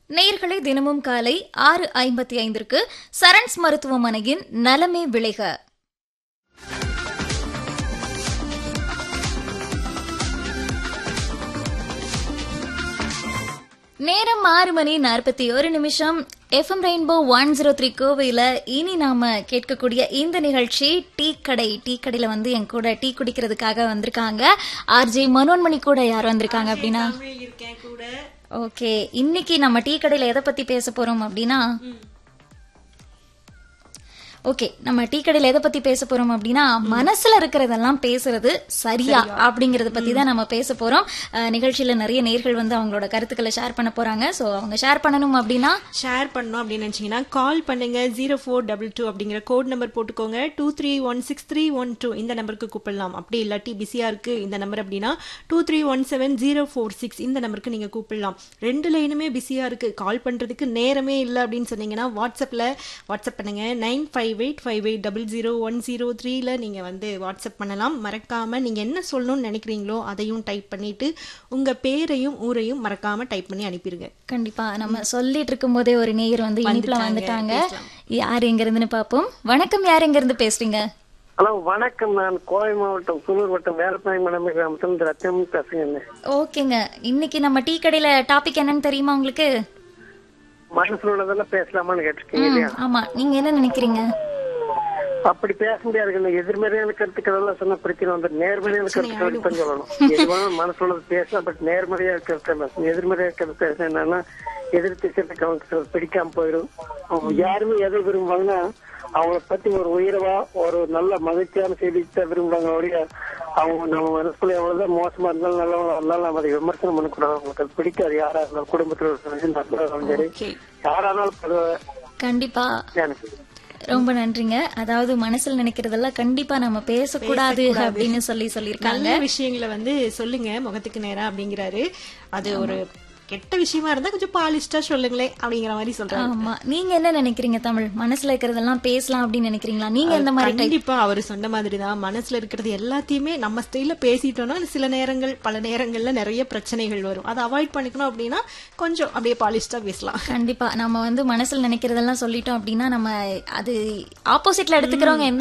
நேயர்களை தினமும் காலை ஆறு ஐம்பத்தி ஐந்திற்கு சரண்ஸ் மருத்துவமனையின் நலமே விளைக நேரம் ஆறு மணி நாற்பத்தி ஒரு நிமிஷம் FM rainbow one zero three கோவையில் இனி நாம கேட்கக்கூடிய இந்த நிகழ்ச்சி டீ கடை டீ கடையில வந்து என் கூட டீ குடிக்கிறதுக்காக வந்திருக்காங்க ஆர்ஜே மனோன்மணி கூட யார் வந்திருக்காங்க அப்படின்னா தமிழ் இருக்கேன் கூட ஓகே இன்னைக்கு நம்ம டீ கடையில எதை பத்தி பேச போறோம் அப்படின்னா ஓகே நம்ம டீ கடையில எதை பத்தி பேச போறோம் அப்படின்னா மனசுல இருக்கிறதெல்லாம் பேசுறது சரியா அப்படிங்கறத பத்தி தான் நம்ம பேச போறோம் அஹ், நிகழ்ச்சியில நிறைய நேர்கள் வந்து அவங்களோட கருத்துக்களை ஷேர் பண்ண போறாங்க சோ அவங்க ஷேர் பண்ணணும் அப்படின்னா ஷேர் பண்ணோம் அப்படின்னு நினைச்சீங்கன்னா கால் பண்ணுங்க ஜீரோ ஃபோர் டபுள் டூ அப்படிங்கிற கோட் நம்பர் போட்டுக்கோங்க two three one six three one two இந்த நம்பருக்கு கூப்பிடலாம் அப்படி இல்லாட்டி பிஸியா இருக்கு இந்த நம்பர் அப்படின்னா two three one seven zero four six இந்த நம்பருக்கு நீங்க கூப்பிடலாம் ரெண்டு லைனுமே பிஸியா இருக்கு கால் பண்றதுக்கு நேரமே இல்லை அப்படின்னு சொன்னீங்கன்னா வாட்ஸ்அப்ல வாட்ஸ்அப் பண்ணுங்க nine five eight five eight double zero one zero த்ரீல நீங்க வந்து வாட்ஸ்அப் பண்ணலாம் மறக்காம நீங்க என்ன சொல்லணும்னு நினைக்கிறீங்களோ அதையும் டைப் பண்ணிட்டு உங்க பேரையும் ஊரையும் மறக்காம டைப் பண்ணி அனுப்பிடுங்க கண்டிப்பா நம்ம சொல்லிட்டு இருக்கும் போதே ஒரு நேயர் வந்து இனிப்புல வந்துட்டாங்க யார் எங்க இருந்துன்னு பாப்போம் வணக்கம் யார் எங்க இருந்து பேசுறீங்க ஹலோ வணக்கம் நான் கோவை மாவட்டம் குளூர் வட்டம் வேலப்பாய் மடமை கிராமத்தில் ரத்தம் பேசுகிறேன் ஓகேங்க இன்னைக்கு நம்ம டீ கடையில டாபிக் என்னன்னு தெரியுமா உங்களுக்கு மனசுல உள்ளதெல்லாம் பேசலாமான்னு கேட்டிருக்கீங்க ம், இல்லையா ஆமா நீங்க என்ன நினைக்கிறீங்க அப்படி பேச முடியாது எதிர்மறையான கருத்துக்கள் எல்லாம் சொன்ன பிரச்சனை வந்து நேர்மறையான கருத்துக்கள் தான் சொல்லணும் எதுவான மனசுல உள்ளது பேசலாம் பட் நேர்மறையா கருத்து எதிர்மறையா கருத்து பேச என்னன்னா எதிர்த்து இருக்கிறதுக்கு அவங்க பிடிக்காம போயிடும் அவங்க யாருமே எதை விரும்புவாங்கன்னா அவங்கள பத்தி ஒரு உயர்வா ஒரு நல்ல மகிழ்ச்சியான செய்தி தான் விரும்புவாங்க ஒழிய அவங்க நம்ம மனசுக்குள்ள எவ்வளவுதான் மோசமா இருந்தாலும் நல்லவங்களா இருந்தாலும் நம்ம அதை விமர்சனம் பண்ணக்கூடாது அவங்களுக்கு அது பிடிக்காது யாரா இருந்தாலும் குடும்பத்துல இருக்கிறவங்க, நண்பர்களும் சரி ஓகே யாரானாலும் பரவாயில்ல. கண்டிப்பா எனக்கு ரொம்ப நன்றிங்க அதாவது மனசுல நினைக்கிறதெல்லாம் கண்டிப்பா நம்ம பேசக்கூடாது அப்படின்னு சொல்லி சொல்லியிருக்காங்க நல்ல விஷயங்களை வந்து சொல்லுங்க முகத்துக்கு நேரா அப்படிங்கிறாரு அது ஒரு கெட்ட விஷயமா இருந்தா கொஞ்சம் பாலிஷ்டா சொல்லுங்களேன் அப்படிங்கிற மாதிரி சொல்றாரு ஆமா நீங்க என்ன நினைக்கிறீங்க தமிழ் மனசுல இருக்கிறதெல்லாம் பேசலாம் அப்படின்னு நினைக்கிறீங்களா நீங்க எந்த மாதிரி type? கண்டிப்பா அவர் சொன்ன மாதிரி தான் மனசுல இருக்கிறது எல்லாத்தையுமே நம்ம ஸ்டைல பேசிட்டோம்னா சில நேரங்கள் பல நேரங்கள்ல நிறைய பிரச்சனைகள் வரும் அதை அவாய்ட் பண்ணிக்கணும் அப்படின்னா கொஞ்சம் அப்படியே பாலிஷ்டா பேசலாம் கண்டிப்பா நம்ம வந்து மனசுல நினைக்கிறதெல்லாம் சொல்லிட்டோம் அப்படின்னா நம்ம அது ஆப்போசிட்ல எடுத்துக்கிறவங்க